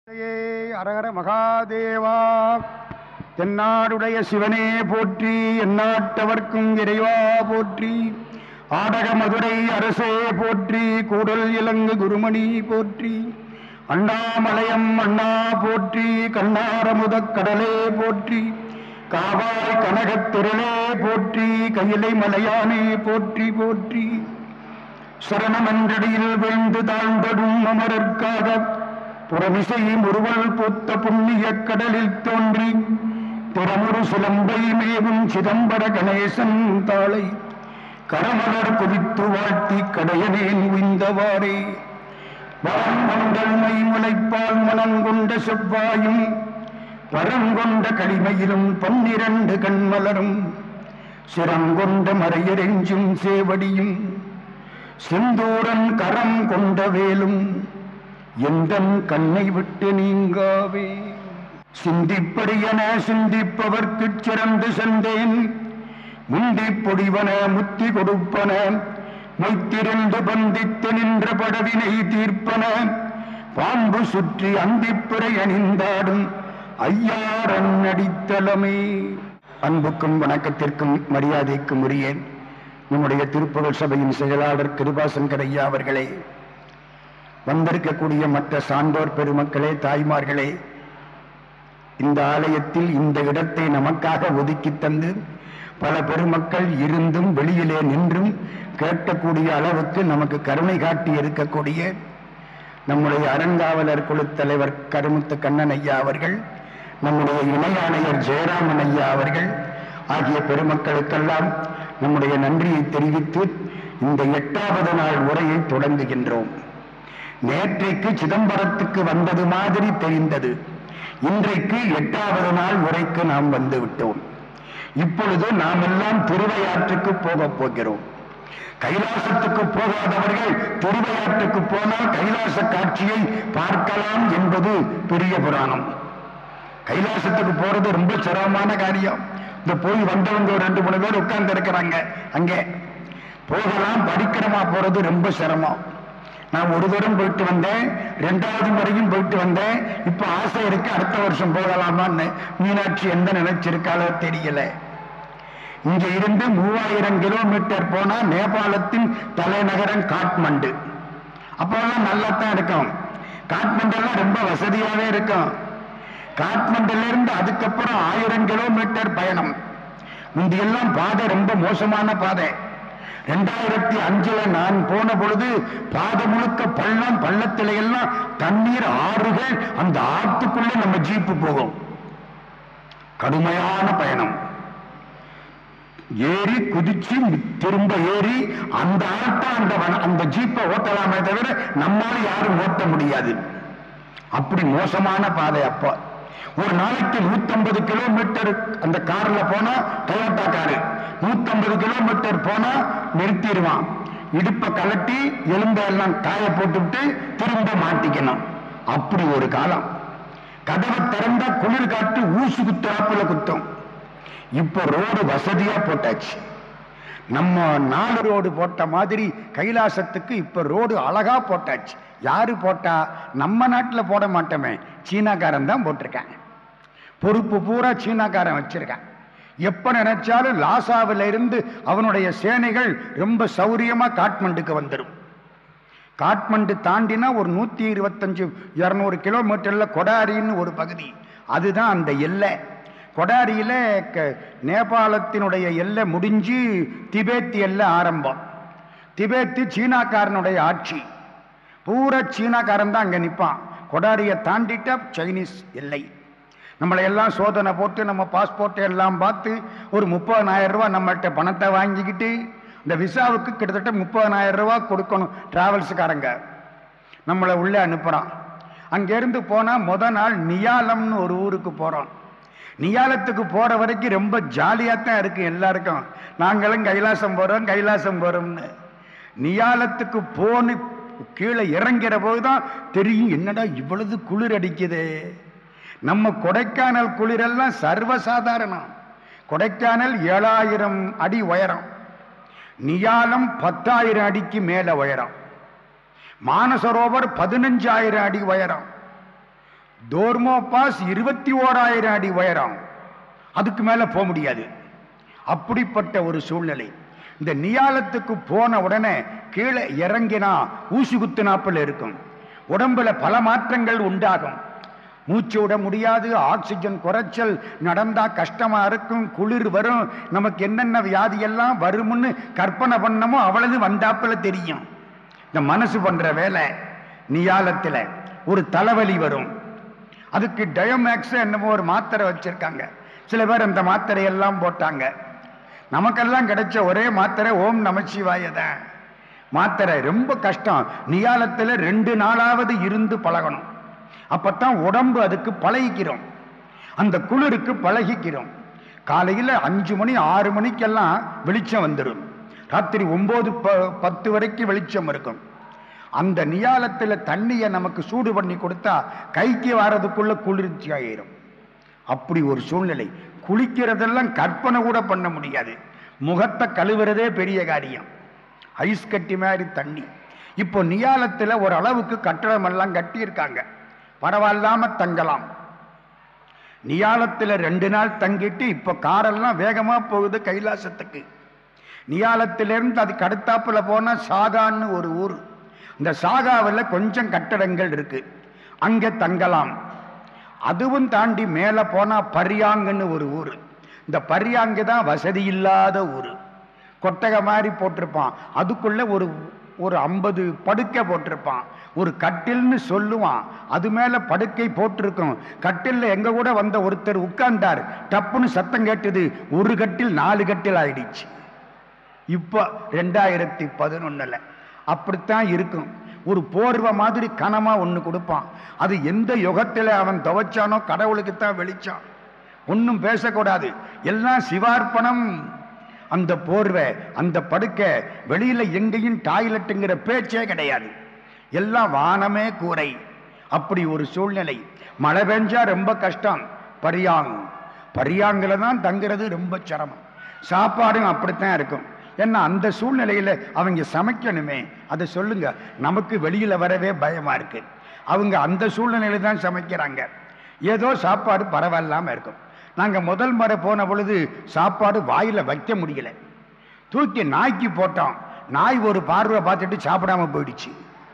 ஏ அரகர மகாதேவா தென்னாடுடைய சிவனே போற்றி எந்நாட்டவர்க்கும் இறைவா போற்றி ஆடக மதுரை அரசே போற்றி கூடல் இலங்கு குருமணி போற்றி அண்ணாமலையம் அண்ணா போற்றி கண்ணாரமுதக் கடலே போற்றி காவாய் கனகத் திரளே போற்றி கையிலை மலையானே போற்றி போற்றி சரணமன்றடியில் வீழ்ந்து தாழ்ந்தடும் அமரர்க்காக புறமிசை முறுவல் பூத்த புண்ணிய கடலில் தோன்றி திறமுறு சிலம்பை மேவும் சிதம்பர கணேசன் தாளை கரமலர் குவித்து வாழ்த்தி கடையனேன் உய்ந்தவாறே வான்மண்டல் மைமுலைப்பால் மனங்கொண்ட செவ்வாயும் பரங்கொண்ட களிமையிலும் பன்னிரண்டு கண்மலரும் சிரங்கொண்ட மறையரெஞ்சும் சேவடியும் செந்தூரன் கரம் கொண்ட வேலும் எந்தன் கண்ணை விட்டு நீங்காவே சிந்திப்படியன சிந்திப்பவர்க்குச் சிறந்து சென்றேன் முந்தி பொடிவன முத்தி கொடுப்பன மொய்த்திரண்டு பந்தித்து நின்ற படவினை தீர்ப்பன பாம்பு சுற்றி அந்திப்புரை அணிந்தாடும் ஐயாரன் அடித்தலமே அன்புக்கும் வணக்கத்திற்கும் மரியாதைக்கும் உரியேன் நம்முடைய திருப்புகழ் சபையின் செயலாளர் கிருபாசங்கர் ஐயா அவர்களே வந்திருக்கக்கூடிய மற்ற சான்றோர் பெருமக்களே தாய்மார்களே இந்த ஆலயத்தில் இந்த இடத்தை நமக்காக ஒதுக்கி தந்து பல பெருமக்கள் இருந்தும் வெளியிலே நின்றும் கேட்கக்கூடிய அளவுக்கு நமக்கு கருணை காட்டி இருக்கக்கூடிய நம்முடைய அறங்காவலர் குழு தலைவர் கருமுத்து கண்ணன் ஐயா அவர்கள் நம்முடைய இணை ஆணையர் ஜெயராமன் ஐயா அவர்கள் ஆகிய பெருமக்களுக்கெல்லாம் நம்முடைய நன்றியை தெரிவித்து இந்த எட்டாவது நாள் உரையை தொடங்குகின்றோம் நேற்றைக்கு சிதம்பரத்துக்கு வந்தது மாதிரி தெரிந்தது இன்றைக்கு எட்டாவது நாள் உரைக்கு நாம் வந்து விட்டோம் இப்பொழுது நாம் எல்லாம் திருவையாற்றுக்கு போகப் போகிறோம் கைலாசத்துக்கு போகாதவர்கள் திருவையாற்றுக்கு போனால் கைலாச காட்சியை பார்க்கலாம் என்பது பெரிய புராணம் கைலாசத்துக்கு போறது ரொம்ப சிரமமான காரியம் இந்த போய் வந்தவங்க ஒரு ரெண்டு மூணு பேர் உட்கார்ந்து இருக்கிறாங்க அங்கே போகலாம் படிக்கிறமா போறது ரொம்ப சிரமம் நான் ஒரு தரம் போயிட்டு வந்தேன் ரெண்டாவது முறையும் போயிட்டு வந்தேன் இப்ப ஆசை இருக்கு அடுத்த வருஷம் போகலாமான்னு மீனாட்சி எந்த நினைச்சிருக்காளோ தெரியல இங்க இருந்து மூவாயிரம் கிலோமீட்டர் போனா நேபாளத்தின் தலைநகரம் காட்மண்டு அப்பெல்லாம் நல்லா தான் இருக்கும் காட்மண்டெல்லாம் ரொம்ப வசதியாவே இருக்கும் காட்மண்டுல இருந்து அதுக்கப்புறம் ஆயிரம் கிலோமீட்டர் பயணம் முந்தையெல்லாம் பாதை ரொம்ப மோசமான பாதை ரெண்டாயிரத்தி அஞ்சுல நான் போன பொழுது பாதை முழுக்க பள்ளம் பள்ளத்தில எல்லாம் தண்ணீர் ஆறுகள் அந்த ஆற்றுக்குள்ள நம்ம ஜீப்பு போகும் கடுமையான பயணம் ஏறி குதிச்சு திரும்ப ஏறி அந்த ஆட்டை அந்த வன- அந்த ஜீப்பை ஓட்டலாமே தவிர நம்மால யாரும் ஓட்ட முடியாது அப்படி மோசமான பாதை அப்போ ஒரு நாளைக்கு 150 கிலோமீட்டர் அந்த கார்ல போனா டொயோட்டா காரு 150 கிலோமீட்டர் போனா நிறுத்திடுவான் இடுப்பை கலட்டி எலும்பை எல்லாம் காய போட்டுவிட்டு திரும்ப மாட்டிக்கணும் அப்படி ஒரு காலம் கதவை திறந்தா குளிர் காற்று ஊசு குத்துறாப்புல குத்தும் இப்ப ரோடு வசதியா போட்டாச்சு நம்ம நாலு ரோடு போட்ட மாதிரி கைலாசத்துக்கு இப்ப ரோடு அழகா போட்டாச்சு யாரு போட்டா நம்ம நாட்டுல போட மாட்டோமே சீனாக்காரன் தான் போட்டிருக்கான் பொறுப்பு பூரா சீனாக்காரன் வச்சிருக்கான் எப்ப நினைச்சாலும் லாசாவில இருந்து அவனுடைய சேனைகள் ரொம்ப சௌரியமா காட்மண்டுக்கு வந்துடும் காட்மண்டு தாண்டினா ஒரு நூத்தி இருபத்தஞ்சு இருநூறு கிலோமீட்டர்ல கொடாரின்னு ஒரு பகுதி அதுதான் அந்த எல்லை கொடாரியில க- நேபாளத்தினுடைய எல்லை முடிஞ்சு திபேத் எல்லை ஆரம்பம் திபேத்து சீனாக்காரனுடைய ஆட்சி பூரா சீனாக்காரன் தான் அங்க நிப்பான் கொடாரியை தாண்டிட்டா சைனீஸ் எல்லை நம்மளை எல்லாம் சோதனை போட்டு நம்ம பாஸ்போர்ட் எல்லாம் பார்த்து ஒரு முப்பதனாயிரம் ரூபாய் நம்மள்ட்ட பணத்தை வாங்கிக்கிட்டு இந்த விசாவுக்கு கிட்டத்தட்ட முப்பதனாயிரம் ரூபாய் கொடுக்கணும் டிராவல்ஸுக்காரங்க நம்மளை உள்ளே அனுப்புகிறான் அங்கேருந்து போனால் முத நாள் நியாலம்னு ஒரு ஊருக்கு போகிறோம் நியாலத்துக்கு போகிற வரைக்கும் ரொம்ப ஜாலியாக தான் இருக்கு எல்லாருக்கும் நாங்களும் கைலாசம் போகிறோம் கைலாசம் போகிறோம்னு நியாலத்துக்கு போன்னு கீழே இறங்கிற போது தான் தெரியும் என்னடா இவ்வளவு குளிர் அடிக்குதே நம்ம கொடைக்கானல் குளிரெல்லாம் சர்வசாதாரணம் கொடைக்கானல் ஏழாயிரம் அடி உயரம் நியாலம் பத்தாயிரம் அடிக்கு மேல உயரம் மானசரோவர் பதினஞ்சாயிரம் அடி உயரம் டோர்மோ பாஸ் இருபத்தி ஓராயிரம் அடி உயரம் அதுக்கு மேல போக முடியாது அப்படிப்பட்ட ஒரு சூழ்நிலை இந்த நியாலத்துக்கு போன உடனே கீழே இறங்கினா ஊசி குத்துனாப்பில் இருக்கும் உடம்புல பல மாற்றங்கள் உண்டாகும் மூச்சு விட முடியாது ஆக்சிஜன் குறைச்சல் நடந்தா கஷ்டமா இருக்கும் குளிர் வரும் நமக்கு என்னென்ன வியாதி எல்லாம் வரும்னு கற்பனை பண்ணமோ அவ்வளவு வந்தாப்புல தெரியும் இந்த மனசு பண்ற வேலை நியாலத்துல ஒரு தலைவலி வரும் அதுக்கு டயோமேக்ஸ் என்னமோ ஒரு மாத்திரை வச்சிருக்காங்க சில பேர் அந்த மாத்திரையெல்லாம் போட்டாங்க நமக்கெல்லாம் கிடைச்ச ஒரே மாத்திரை ஓம் நமச்சிவாய தான் மாத்திரை ரொம்ப கஷ்டம் நியாலத்துல ரெண்டு நாளாவது இருந்து பழகணும் அப்பத்தான் உடம்பு அதுக்கு பழகிக்கிறோம் அந்த குளிருக்கு பழகிக்கிறோம் காலையில் அஞ்சு மணி ஆறு மணிக்கெல்லாம் வெளிச்சம் வந்துடும் ராத்திரி ஒன்பது ப- பத்து வரைக்கும் வெளிச்சம் இருக்கும் அந்த நியாலத்தில் தண்ணியை நமக்கு சூடு பண்ணி கொடுத்தா கைக்கு வாரதுக்குள்ள குளிர்ச்சி ஆயிரும் அப்படி ஒரு சூழ்நிலை குளிக்கிறதெல்லாம் கற்பனை கூட பண்ண முடியாது முகத்தை கழுவுறதே பெரிய காரியம் ஐஸ் கட்டி மாதிரி தண்ணி இப்போ நியாலத்தில் ஒரு அளவுக்கு கட்டடம் எல்லாம் கட்டியிருக்காங்க பரவாயில்லாம தங்கலாம் நியாலத்தில் ரெண்டு நாள் தங்கிட்டு இப்போ காரெல்லாம் வேகமா போகுது கைலாசத்துக்கு நியாலத்திலிருந்து அதுக்கு அடுத்தாப்புல போனா சாகான்னு ஒரு ஊர் இந்த சாகாவில் கொஞ்சம் கட்டடங்கள் இருக்கு அங்க தங்கலாம் அதுவும் தாண்டி மேலே போனா பரியாங்குன்னு ஒரு ஊர் இந்த பரியாங்கு தான் வசதி இல்லாத ஊர் கொட்டகை மாதிரி போட்டிருப்பான் அதுக்குள்ள ஒரு ஒரு ஐம்பது படுக்கை போட்டிருப்பான் ஒரு கட்டில்னு சொல்லுவான் அது மேல படுக்கை போட்டிருக்கும் கட்டில்ல எங்க கூட வந்த ஒருத்தர் உட்கார்ந்தார் டப்புன்னு சத்தம் கேட்டது ஒரு கட்டில் நாலு கட்டில் ஆயிடுச்சு இப்போ ரெண்டாயிரத்தி பதினொன்னுல அப்படித்தான் இருக்கும் ஒரு போர்வை மாதிரி கனமா ஒண்ணு கொடுப்பான் அது எந்த யுகத்துல அவன் துவைச்சானோ கடவுளுக்கு தான் வெளிச்சான் ஒன்றும் பேசக்கூடாது எல்லாம் சிவார்ப்பணம் அந்த போர்வை அந்த படுக்கை வெளியில எங்கேயும் டாய்லெட்டுங்கிற பேச்சே கிடையாது எல்லாம் வானமே கூரை அப்படி ஒரு சூழ்நிலை மழை பெஞ்சா ரொம்ப கஷ்டம் பரியாங் பரியாங்கில தான் தங்குறது ரொம்ப சிரமம் சாப்பாடும் அப்படித்தான் இருக்கும் ஏன்னா அந்த சூழ்நிலையில அவங்க சமைக்கணுமே அதை சொல்லுங்க நமக்கு வெளியில வரவே பயமா இருக்கு அவங்க அந்த சூழ்நிலையில தான் சமைக்கிறாங்க ஏதோ சாப்பாடு பரவாயில்லாம இருக்கும் நாங்க முதல் முறை போன பொழுது சாப்பாடு வாயில வைக்க முடியல தூக்கி நாய்க்கு போட்டோம் நாய் ஒரு பார்வை பார்த்துட்டு சாப்பிடாம போயிடுச்சு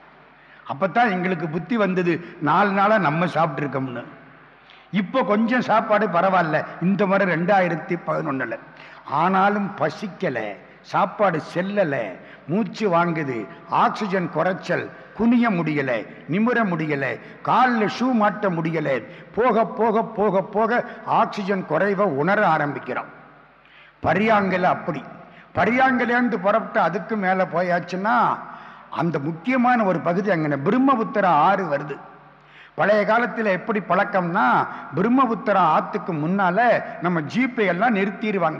அப்பதான் எங்களுக்கு புத்தி வந்தது நாலு நாளா நம்ம சாப்பிட்டுருக்கோம்னு இப்போ கொஞ்சம் சாப்பாடு பரவாயில்ல இந்த முறை ரெண்டாயிரத்தி பதினொன்னுல ஆனாலும் பசிக்கல சாப்பாடு செல்லல மூச்சு வாங்குது ஆக்சிஜன் குறைச்சல் குனிய முடியல நிமிர முடியல காலில் ஷூ மாட்ட முடியல போக போக போக போக ஆக்சிஜன் குறைவை உணர ஆரம்பிக்கிறோம் பரியாங்கல அப்படி பரியாங்கலேருந்து புறப்பட்டு அதுக்கு மேலே போயாச்சுன்னா அந்த முக்கியமான ஒரு பகுதி அங்கே பிரம்மபுத்திர ஆறு வருது பழைய காலத்தில் எப்படி பழக்கம்னா பிரம்மபுத்திரா ஆத்துக்கு முன்னால நம்ம ஜீப்பை எல்லாம் நிறுத்திடுவாங்க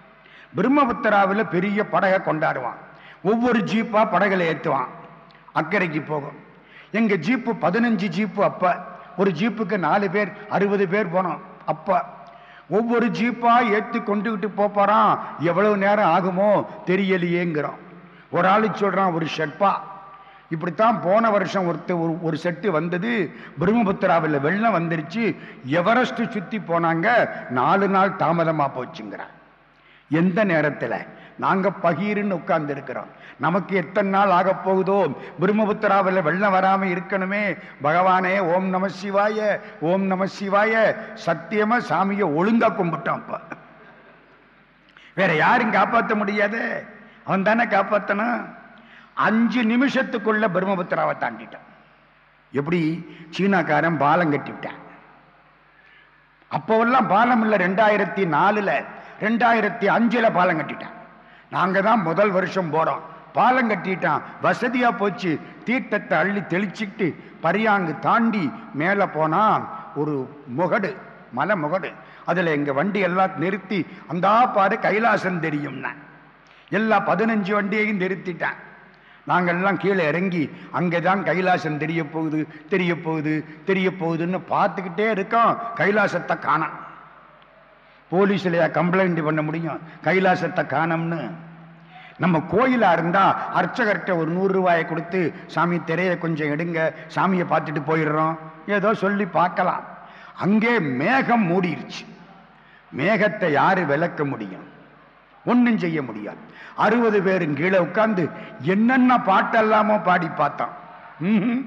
பிரம்மபுத்திராவில் பெரிய படகை கொண்டாடுவான் ஒவ்வொரு ஜீப்பா படகுல ஏற்றுவான் அக்கறைக்கு போகும் எங்க ஜீப்பு பதினஞ்சு ஜீப்பு அப்ப ஒரு ஜீப்புக்கு நாலு பேர் அறுபது பேர் போனோம் அப்ப ஒவ்வொரு ஜீப்பா ஏற்றி கொண்டுகிட்டு போப் போறான் எவ்வளவு நேரம் ஆகுமோ தெரியலையேங்கிறோம் ஒரு ஆளு சொல்றான் ஒரு ஷெட்பா இப்படித்தான் போன வருஷம் ஒருத்த ஒரு ஒரு செட்டு வந்தது பிரம்மபுத்திராவில் வெள்ளம் வந்துருச்சு எவரெஸ்ட் சுத்தி போனாங்க நாலு நாள் தாமதமா போச்சுங்கிறான் எந்த நேரத்தில் நாங்க பகீருன்னு உட்கார்ந்து இருக்கிறோம் நமக்கு எத்தனை நாள் ஆக போகுதோ பிரம்மபுத்திராவில் வெள்ளம் வராம இருக்கணுமே பகவானே ஓம் நம சிவாய ஓம் நம சிவாய சத்தியமா சாமியை ஒழுங்கா கும்பிட்டோம் அப்ப வேற யாரும் காப்பாற்ற முடியாது அவன் தானே காப்பாத்தணும் அஞ்சு நிமிஷத்துக்குள்ள பிரம்மபுத்திராவை தாண்டிட்டான் எப்படி சீனாக்காரன் பாலம் கட்டிவிட்டான் அப்போவெல்லாம் பாலம் இல்லை ரெண்டாயிரத்தி நாலுல ரெண்டாயிரத்தி அஞ்சுல பாலம் கட்டிட்டான் நாங்க தான் முதல் வருஷம் போறோம் பாலம் கட்டிட்டான் வசதியா போச்சு தீர்த்தத்தை அள்ளி தெளிச்சுக்கிட்டு பரியாங்கு தாண்டி மேலே போனா ஒரு முகடு மலை முகடு அதுல எங்க வண்டி எல்லாம் நிறுத்தி அந்த பாரு கைலாசம் தெரியும்னா எல்லா பதினஞ்சு வண்டியையும் நிறுத்திட்டேன் நாங்கள்லாம் கீழே இறங்கி அங்கே தான் கைலாசம் தெரிய போகுது தெரிய போகுது தெரிய போகுதுன்னு பார்த்துக்கிட்டே இருக்கோம் கைலாசத்தை காணோம் போலீஸ்லையா கம்ப்ளைண்ட் பண்ண முடியும் கைலாசத்தை காணோம்னு நம்ம கோயிலா இருந்தா அர்ச்சகர்கிட்ட ஒரு நூறு ரூபாயை கொடுத்து சாமி திரையை கொஞ்சம் எடுங்க சாமியை பார்த்துட்டு போயிடுறோம் ஏதோ சொல்லி பார்க்கலாம் அங்கே மேகம் மூடிருச்சு மேகத்தை யாரு விளக்க முடியும் ஒண்ணும் செய்ய முடியாது அறுபது பேரும் கீழே உட்கார்ந்து என்னென்ன பாட்டெல்லாமோ பாடி பார்த்தான் ம்ஹும்.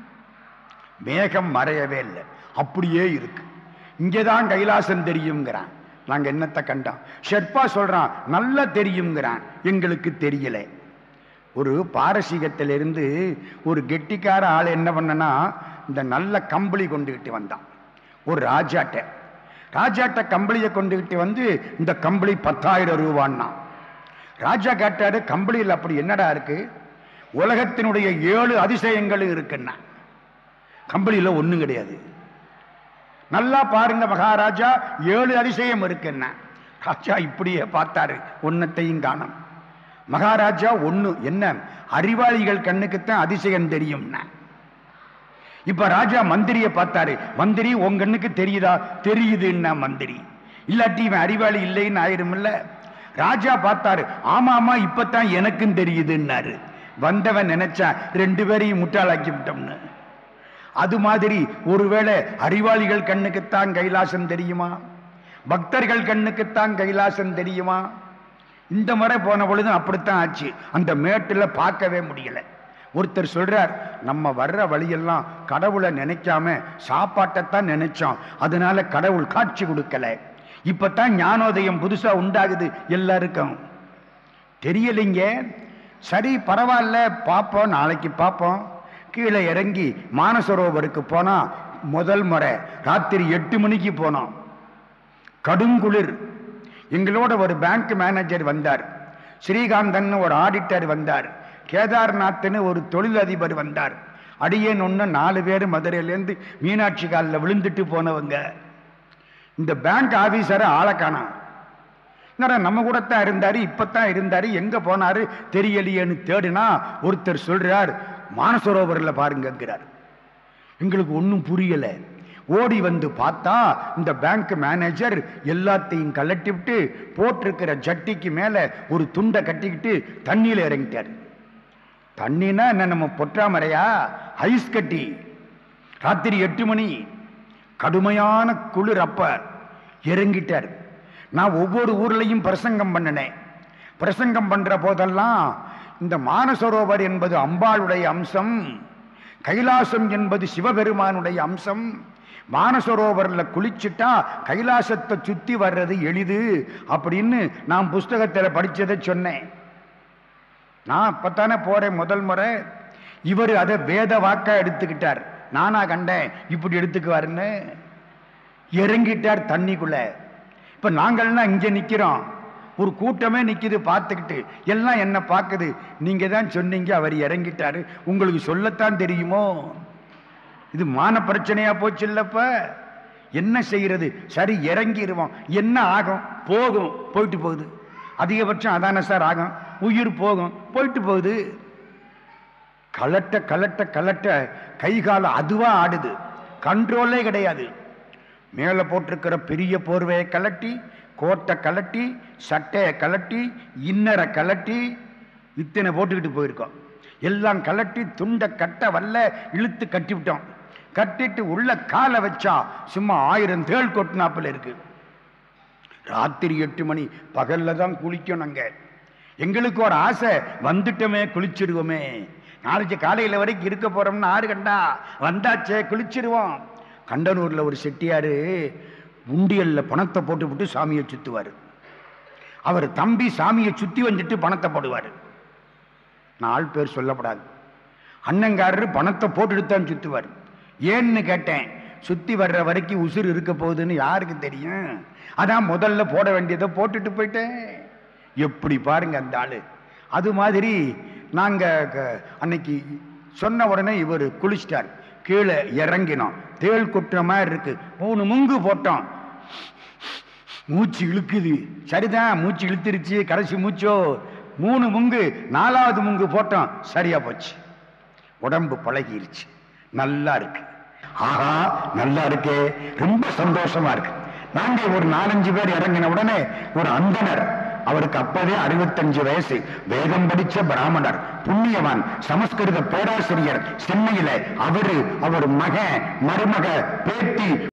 மேகம் மறையவே இல்லை அப்படியே இருக்கு இங்கேதான் கைலாசம் தெரியுங்கிறான் நாங்க என்னத்தை கண்டோம் ஷெர்பா சொல்றான் நல்லா தெரியுங்கிறான் எங்களுக்கு தெரியல ஒரு பாரசீகத்திலிருந்து ஒரு கெட்டிக்கார ஆள் என்ன பண்ணனா இந்த நல்ல கம்பளி கொண்டுகிட்டு வந்தான் ஒரு ராஜாட்ட ராஜாட்ட கம்பளியை கொண்டுகிட்டு வந்து இந்த கம்பளி பத்தாயிரம் ரூபான்னா ராஜா கேட்டாரு கம்பளியில் அப்படி என்னடா இருக்கு உலகத்தினுடைய ஏழு அதிசயங்களும் இருக்குன்னா கம்பளியில ஒண்ணும் கிடையாது நல்லா பாருங்க மகாராஜா ஏழு அதிசயம் இருக்குன்னா ராஜா இப்படியே பார்த்தாரு ஒன்னத்தையும் காணும் மகாராஜா ஒண்ணு என்ன அறிவாளிகள் கண்ணுக்குத்தான் அதிசயம் தெரியும்னா இப்ப ராஜா மந்திரியை பார்த்தாரு மந்திரி உங்க கண்ணுக்கு தெரியுதா தெரியுதுன்னா மந்திரி இல்லாட்டி இவன் அறிவாளி இல்லைன்னு ஆயிரும்ல ராஜா பார்த்தாரு ஆமா ஆமா இப்பதான் எனக்கும் தெரியுதுன்னாரு வந்தவன் நினைச்சா ரெண்டு பேரையும் முட்டாளாக்கி விட்டோம்னு அது மாதிரி ஒருவேளை அறிவாளிகள் கண்ணுக்குத்தான் கைலாசம் தெரியுமா பக்தர்கள் கண்ணுக்குத்தான் கைலாசம் தெரியுமா இந்த முறை போன பொழுது அப்படித்தான் ஆச்சு அந்த மேட்டுல பார்க்கவே முடியல ஒருத்தர் சொல்றார் நம்ம வர்ற வழியெல்லாம் கடவுளை நினைக்காம சாப்பாட்டைத்தான் நினைச்சோம் அதனால கடவுள் காட்சி கொடுக்கல இப்பதான் ஞானோதயம் புதுசா உண்டாகுது எல்லாருக்கும் தெரியலைங்க சரி பரவாயில்ல பார்ப்போம் நாளைக்கு பார்ப்போம் கீழே இறங்கி மானசரோவருக்கு போனா முதல் முறை ராத்திரி எட்டு மணிக்கு போனோம் கடுங்குளிர் எங்களோட ஒரு பேங்க் மேனேஜர் வந்தார் ஸ்ரீகாந்தன் ஒரு ஆடிட்டர் வந்தார் கேதார்நாத்னு ஒரு தொழிலதிபர் வந்தார் அடியேன் ஒன்று நாலு பேர் மதுரையிலேருந்து மீனாட்சி காலில் விழுந்துட்டு போனவங்க இந்த பேங்க் ஆபீசரை ஆளை காணோம் என்னடா நம்ம கூட தான் இருந்தாரு இப்பதான் இருந்தாரு எங்க போனாரு தெரியலையேன்னு தேடினா ஒருத்தர் சொல்றார் மானசரோவர்ல பாருங்கிறார் எங்களுக்கு ஒன்றும் புரியல ஓடி வந்து பார்த்தா இந்த பேங்க் மேனேஜர் எல்லாத்தையும் கலட்டி விட்டு போட்டிருக்கிற ஜட்டிக்கு மேல ஒரு துண்டை கட்டிக்கிட்டு தண்ணியில இறங்கிட்டார் தண்ணினா என்ன நம்ம பொற்றாமரையா ஐஸ் கட்டி ராத்திரி எட்டு மணி கடுமையான குளிர் அப்ப இறங்கிட்டார் நான் ஒவ்வொரு ஊர்லயும் பிரசங்கம் பண்ணினேன் பிரசங்கம் பண்ற போதெல்லாம் இந்த மானசரோவர் என்பது அம்பாளுடைய அம்சம் கைலாசம் என்பது சிவபெருமானுடைய அம்சம் மானசரோவர்ல குளிச்சுட்டா கைலாசத்தை சுத்தி வர்றது எளிது அப்படின்னு நான் புஸ்தகத்தில் படிச்சதை சொன்னேன் நான் அப்பத்தானே போறேன் முதல் முறை இவர் அதை வேத வாக்கா எடுத்துக்கிட்டார் நானா கண்டேன் இப்படி எடுத்துக்குவாருன்னு இறங்கிட்டார் தண்ணிக்குள்ள இப்ப நாங்கள்லாம் இங்க நிக்கிறோம் ஒரு கூட்டமே நிக்குது பார்த்துக்கிட்டு எல்லாம் என்ன பார்க்குது நீங்க தான் சொன்னீங்க அவர் இறங்கிட்டாரு உங்களுக்கு சொல்லத்தான் தெரியுமோ இது மான பிரச்சனையா போச்சு இல்லப்ப என்ன செய்யறது சரி இறங்கிடுவோம் என்ன ஆகும் போகும் போயிட்டு போகுது அதிகபட்சம் அதானே சார் ஆகும் உயிர் போகும் போயிட்டு போகுது கலட்ட கலட்ட கலட்ட கை கால அதுவா ஆடுது கண்ட்ரோலே கிடையாது மேலே போட்டிருக்கிற பெரிய போர்வையை கலட்டி கோட்டை கலட்டி சட்டையை கலட்டி இன்னரை கலட்டி இத்தனை போட்டுக்கிட்டு போயிருக்கோம் எல்லாம் கலட்டி துண்டை கட்ட வல்ல இழுத்து கட்டி விட்டோம் கட்டிட்டு உள்ள காலை வச்சா சும்மா ஆயிரம் தேள் கொட்டினாப்புல இருக்கு ராத்திரி எட்டு மணி பகல்ல தான் குளிக்கணுங்க எங்களுக்கு ஒரு ஆசை வந்துட்டோமே குளிச்சிடுவோமே நாளைக்கு காலையில வரைக்கும் இருக்க போறோம்னு ஆறு கண்டா வந்தாச்சே குளிச்சிடுவோம் கண்டனூர்ல ஒரு செட்டியாரு உண்டியல்ல பணத்தை போட்டு விட்டு சாமியை சுத்துவாரு அவர் தம்பி சாமியை சுத்தி வந்துட்டு பணத்தை போடுவாரு நாலு பேர் சொல்லப்படாது அண்ணங்காரரு பணத்தை போட்டுட்டு தான் சுத்துவார் ஏன்னு கேட்டேன் சுத்தி வர்ற வரைக்கும் உசுறு இருக்க போகுதுன்னு யாருக்கு தெரியும் அதான் முதல்ல போட வேண்டியதை போட்டுட்டு போயிட்டேன் எப்படி பாருங்க அந்த ஆளு அது மாதிரி நாங்க க- அன்னைக்கு சொன்ன உடனே இவர் குளிச்சிட்டார் கீழே இறங்கினோம் தேள் கொட்டுற மாதிரி இருக்கு மூணு முங்கு போட்டோம் மூச்சு இழுக்குது சரிதான் மூச்சு இழுத்துருச்சு கடைசி மூச்சோ மூணு முங்கு நாலாவது முங்கு போட்டோம் சரியா போச்சு உடம்பு பழகிருச்சு நல்லா இருக்கு ஆஹா நல்லா இருக்கே ரொம்ப சந்தோஷமா இருக்கு நாங்க ஒரு நாலஞ்சு பேர் இறங்கின உடனே ஒரு அந்தனர் அவருக்கு அப்பவே அறுபத்தஞ்சு வயசு வேதம் படிச்ச பிராமணர் புண்ணியவான் சமஸ்கிருத பேராசிரியர் சென்னையில அவரு அவர் மக மருமக பேத்தி